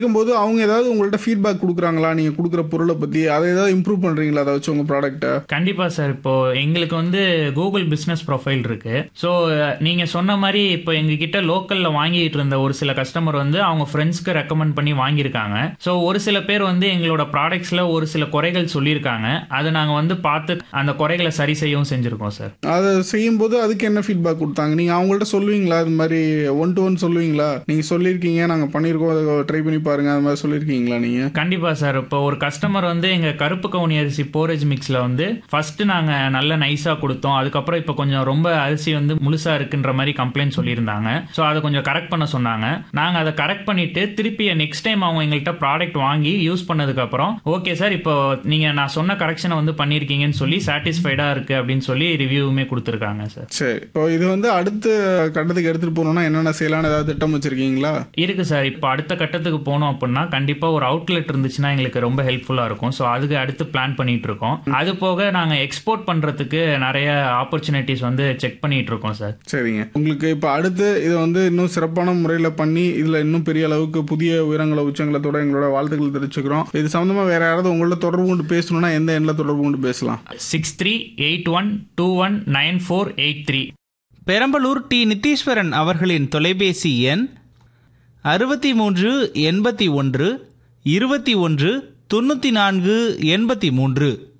இருக்கும்போது அவங்க ஏதாவது உங்கள்ட்ட ஃபீட்பேக் கொடுக்குறாங்களா நீங்கள் கொடுக்குற பொருளை பற்றி அதை ஏதாவது இம்ப்ரூவ் பண்ணுறீங்களா அதை வச்சு உங்கள் ப்ராடக்ட்டை கண்டிப்பா சார் இப்போ எங்களுக்கு வந்து கூகுள் பிசினஸ் ப்ரொஃபைல் இருக்கு ஸோ நீங்க சொன்ன மாதிரி இப்போ எங்ககிட்ட லோக்கல்ல வாங்கிட்டு இருந்த ஒரு சில கஸ்டமர் வந்து அவங்க ஃப்ரெண்ட்ஸ்க்கு ரெக்கமெண்ட் பண்ணி வாங்கியிருக்காங்க ஸோ ஒரு சில பேர் வந்து எங்களோட ப்ராடக்ட்ஸ்ல ஒரு சில குறைகள் சொல்லியிருக்காங்க அதை நாங்க வந்து பார்த்து அந்த குறைகளை சரி செய்யவும் செஞ்சிருக்கோம் சார் அதை செய்யும்போது அதுக்கு என்ன ஃபீட்பேக் கொடுத்தாங்க நீங்கள் அவங்கள்ட்ட சொல்லுவீங்களா இது மாதிரி ஒன் டு ஒன் சொல்லுவீங்களா நீங்கள் சொல்லியிருக்கீங்க நாங்கள் பண்ணியிருக்கோம் அதை ட்ரை பண்ணி பாருங்க அது மாதிரி சொல்லியிருக்கீங்களா நீங்கள் கண்டிப்பா சார் இப்போ ஒரு கஸ்டமர் வந்து எங்க கருப்பு கவுனி அரிசி போரேஜ் மிக்ஸ்ல வந்து ஃபர்ஸ்ட் நாங்க நல்ல நைஸா கொடுத்தோம் அதுக்கப்புறம் இப்போ கொஞ்சம் ரொம்ப அரிசி வந்து முழுசா இருக்குன்ற மாதிரி கம்ப்ளைண்ட் சொல்லியிருந்தாங்க ஸோ அதை கொஞ்சம் கரெக்ட் பண்ண சொன்னாங்க நாங்க அதை கரெக்ட் பண்ணிட்டு திருப்பி நெக்ஸ்ட் டைம் அவங்க எங்கள்கிட்ட ப்ராடக்ட் வாங்கி யூஸ் பண்ணதுக்கு அப்புறம் ஓகே சார் இப்போ நீங்க நான் சொன்ன கரெக்ஷனை வந்து பண்ணியிருக்கீங்கன்னு சொல்லி சாட்டிஸ்ஃபைடா இருக்கு அப்படின்னு சொல்லி ரிவ்யூவுமே கொடுத்துருக்காங்க சார் சரி இப்போ இது வந்து அடுத்த கட்டத்துக்கு எடுத்துகிட்டு போகணுன்னா என்னென்ன செய்யலாம்னு ஏதாவது திட்டம் வச்சுருக்கீங்களா இருக்கு சார் இப்போ அடுத்த கட்டத்துக்கு போனோம் அப்படின்னா கண்டிப்பா ஒரு அவுட்லெட் இருந்துச்சுன்னா எங்களுக்கு ரொம்ப ஹெல்ப்ஃபுல்லா இருக்கும் ஸோ அதுக்கு அடுத்து பிளான் பண்ணிட்டு இருக்கோம் அது போக நாங்க எக்ஸ்போர்ட் பண்றதுக்கு நிறைய ஆப்பர்ச்சுனிட்டிஸ் வந்து செக் பண்ணிட்டு இருக்கோம் சார் சரிங்க உங்களுக்கு இப்போ அடுத்து இதை வந்து இன்னும் சிறப்பான முறையில் பண்ணி இதில் இன்னும் பெரிய அளவுக்கு புதிய உயரங்களை உச்சங்களத்தோட எங்களோட வாழ்த்துக்கள் தெரிவிச்சுக்கிறோம் இது சம்மந்தமாக வேற யாராவது உங்கள்ட்ட தொடர்பு கொண்டு பேசணும்னா எந்த எண்ணில் தொடர்பு கொண்டு பேசலாம் six three eight one two one nine four eight three Perambalur T Nitheeswaran அவர்களின் தொலைபேசி எண் அறுபத்தி மூன்று எண்பத்தி ஒன்று இருபத்தி ஒன்று தொண்ணூற்றி நான்கு எண்பத்தி மூன்று